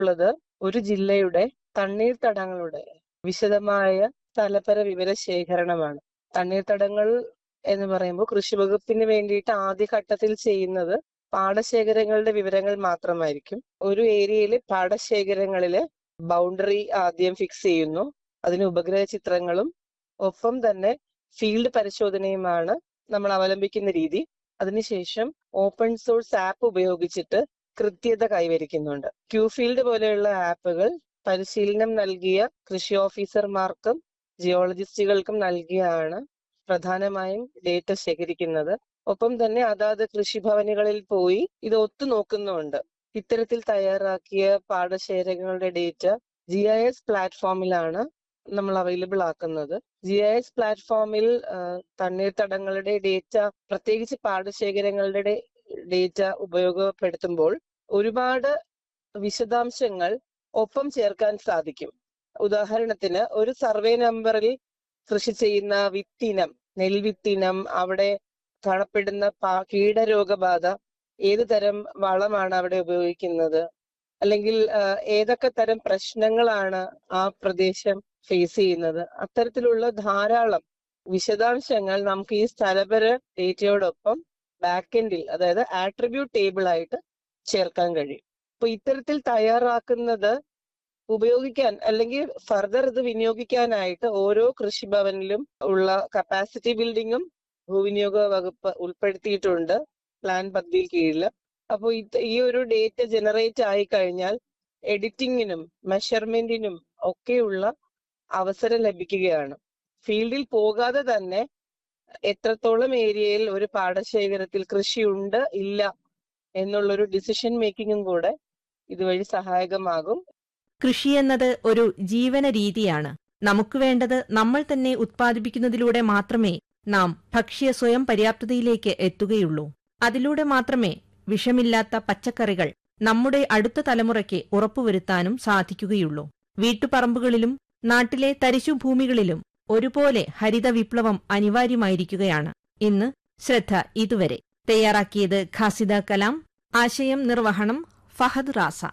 ഉള്ളത് ഒരു ജില്ലയുടെ തണ്ണീർത്തടങ്ങളുടെ വിശദമായ സ്ഥലപര വിവര ശേഖരണമാണ് തണ്ണീർത്തടങ്ങൾ എന്ന് പറയുമ്പോൾ കൃഷി വകുപ്പിന് വേണ്ടിയിട്ട് ആദ്യഘട്ടത്തിൽ ചെയ്യുന്നത് പാടശേഖരങ്ങളുടെ വിവരങ്ങൾ മാത്രമായിരിക്കും ഒരു ഏരിയയിലെ പാടശേഖരങ്ങളിലെ ബൗണ്ടറി ആദ്യം ഫിക്സ് ചെയ്യുന്നു അതിന് ഉപഗ്രഹ ചിത്രങ്ങളും ഒപ്പം തന്നെ ഫീൽഡ് പരിശോധനയുമാണ് നമ്മൾ അവലംബിക്കുന്ന രീതി അതിനുശേഷം ഓപ്പൺ സോഴ്സ് ആപ്പ് ഉപയോഗിച്ചിട്ട് കൃത്യത കൈവരിക്കുന്നുണ്ട് ക്യൂ ഫീൽഡ് പോലെയുള്ള ആപ്പുകൾ പരിശീലനം നൽകിയ കൃഷി ഓഫീസർമാർക്കും ജിയോളജിസ്റ്റുകൾക്കും നൽകിയാണ് പ്രധാനമായും ഡേറ്റ ശേഖരിക്കുന്നത് ഒപ്പം തന്നെ അതാത് കൃഷിഭവനുകളിൽ പോയി ഇത് ഒത്തു നോക്കുന്നുണ്ട് ഇത്തരത്തിൽ തയ്യാറാക്കിയ പാടശേഖരങ്ങളുടെ ഡേറ്റ ജി ഐ എസ് പ്ലാറ്റ്ഫോമിലാണ് നമ്മൾ അവൈലബിൾ ആക്കുന്നത് ജി ഐ എസ് പ്ലാറ്റ്ഫോമിൽ തണ്ണീർത്തടങ്ങളുടെ ഡേറ്റ പ്രത്യേകിച്ച് പാടശേഖരങ്ങളുടെ ഡേറ്റ ഉപയോഗപ്പെടുത്തുമ്പോൾ ഒരുപാട് വിശദാംശങ്ങൾ ഒപ്പം ചേർക്കാൻ സാധിക്കും ഉദാഹരണത്തിന് ഒരു സർവേ നമ്പറിൽ കൃഷി ചെയ്യുന്ന വിത്തിനം നെൽവിത്തിനം അവിടെ കാണപ്പെടുന്ന പാ- കീടരോഗബാധ ഏത് തരം വളമാണ് അവിടെ ഉപയോഗിക്കുന്നത് അല്ലെങ്കിൽ ആ, ഏതൊക്കെ തരം പ്രശ്നങ്ങളാണ് ആ പ്രദേശം ഫേസ് ചെയ്യുന്നത് അത്തരത്തിലുള്ള ധാരാളം വിശദാംശങ്ങൾ നമുക്ക് ഈ സ്ഥലപര ഡേറ്റയോടൊപ്പം ബാക്കെൻഡിൽ അതായത് ആട്രിബ്യൂട്ട് ടേബിൾ ആയിട്ട് ചേർക്കാൻ കഴിയും അപ്പൊ ഇത്തരത്തിൽ തയ്യാറാക്കുന്നത് ഉപയോഗിക്കാൻ അല്ലെങ്കിൽ ഫർദർ ഇത് വിനിയോഗിക്കാനായിട്ട് ഓരോ കൃഷിഭവനിലും ഉള്ള കപ്പാസിറ്റി ബിൽഡിങ്ങും ഭൂവിനിയോഗ വകുപ്പ് ഉൾപ്പെടുത്തിയിട്ടുണ്ട് പ്ലാൻ പദ്ധതിയിൽ കീഴിൽ അപ്പോൾ ഇത് ഈ ഒരു ഡേറ്റ ജനറേറ്റ് ആയി കഴിഞ്ഞാൽ എഡിറ്റിങ്ങിനും മെഷർമെന്റിനും ഒക്കെയുള്ള അവസരം ലഭിക്കുകയാണ് ഫീൽഡിൽ പോകാതെ തന്നെ എത്രത്തോളം ഏരിയയിൽ ഒരു പാടശേഖരത്തിൽ കൃഷിയുണ്ട് ഇല്ല എന്നുള്ളൊരു ഡിസിഷൻ മേക്കിങ്ങും കൂടെ ഇതുവഴി സഹായകമാകും കൃഷി എന്നത് ഒരു ജീവന രീതിയാണ് നമുക്ക് വേണ്ടത് നമ്മൾ തന്നെ ഉത്പാദിപ്പിക്കുന്നതിലൂടെ മാത്രമേ നാം ഭക്ഷ്യ സ്വയം പര്യാപ്തതയിലേക്ക് എത്തുകയുള്ളൂ അതിലൂടെ മാത്രമേ വിഷമില്ലാത്ത പച്ചക്കറികൾ നമ്മുടെ അടുത്ത തലമുറയ്ക്ക് ഉറപ്പുവരുത്താനും സാധിക്കുകയുള്ളൂ വീട്ടുപറമ്പുകളിലും നാട്ടിലെ തരിശുഭൂമികളിലും ഒരുപോലെ ഹരിത വിപ്ലവം അനിവാര്യമായിരിക്കുകയാണ് ഇന്ന് ശ്രദ്ധ ഇതുവരെ തയ്യാറാക്കിയത് ഖാസിദ കലാം ആശയം നിർവഹണം ഫഹദ് റാസ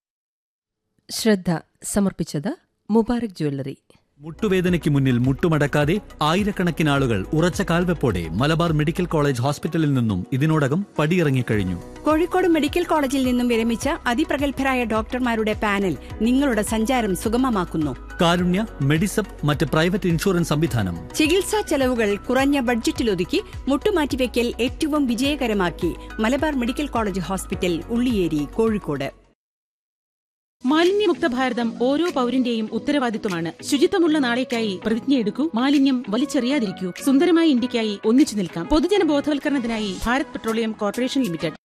ശ്രദ്ധ സമർപ്പിച്ചത് മുബാറക് ജ്വല്ലറി മുട്ടുവേദനയ്ക്ക് മുന്നിൽ മുട്ടുമടക്കാതെ ആയിരക്കണക്കിന് ആളുകൾ ഉറച്ച കാൽവെപ്പോടെ മലബാർ മെഡിക്കൽ കോളേജ് ഹോസ്പിറ്റലിൽ നിന്നും ഇതിനോടകം പടിയിറങ്ങിക്കഴിഞ്ഞു കോഴിക്കോട് മെഡിക്കൽ കോളേജിൽ നിന്നും വിരമിച്ച അതിപ്രഗത്ഭരായ ഡോക്ടർമാരുടെ പാനൽ നിങ്ങളുടെ സഞ്ചാരം സുഗമമാക്കുന്നു കാരുണ്യ മെഡിസപ്പ് മറ്റ് പ്രൈവറ്റ് ഇൻഷുറൻസ് സംവിധാനം ചികിത്സാ ചെലവുകൾ കുറഞ്ഞ ബഡ്ജറ്റിലൊതുക്കി മുട്ടുമാറ്റിവെക്കൽ ഏറ്റവും വിജയകരമാക്കി Malabar medical college hospital Ulliyeri Kozhikode മാലിന്യമുക്ത ഭാരതം ഓരോ പൗരന്റെയും ഉത്തരവാദിത്വമാണ് ശുചിത്വമുള്ള നാളേക്കായി പ്രതിജ്ഞയെടുക്കൂ മാലിന്യം വലിച്ചെറിയാതിരിക്കൂ സുന്ദരമായ ഇന്ത്യക്കായി ഒന്നിച്ചു നിൽക്കാം പൊതുജന ബോധവൽക്കരണത്തിനായി ഭാരത് പെട്രോളിയം കോർപ്പറേഷൻ ലിമിറ്റഡ്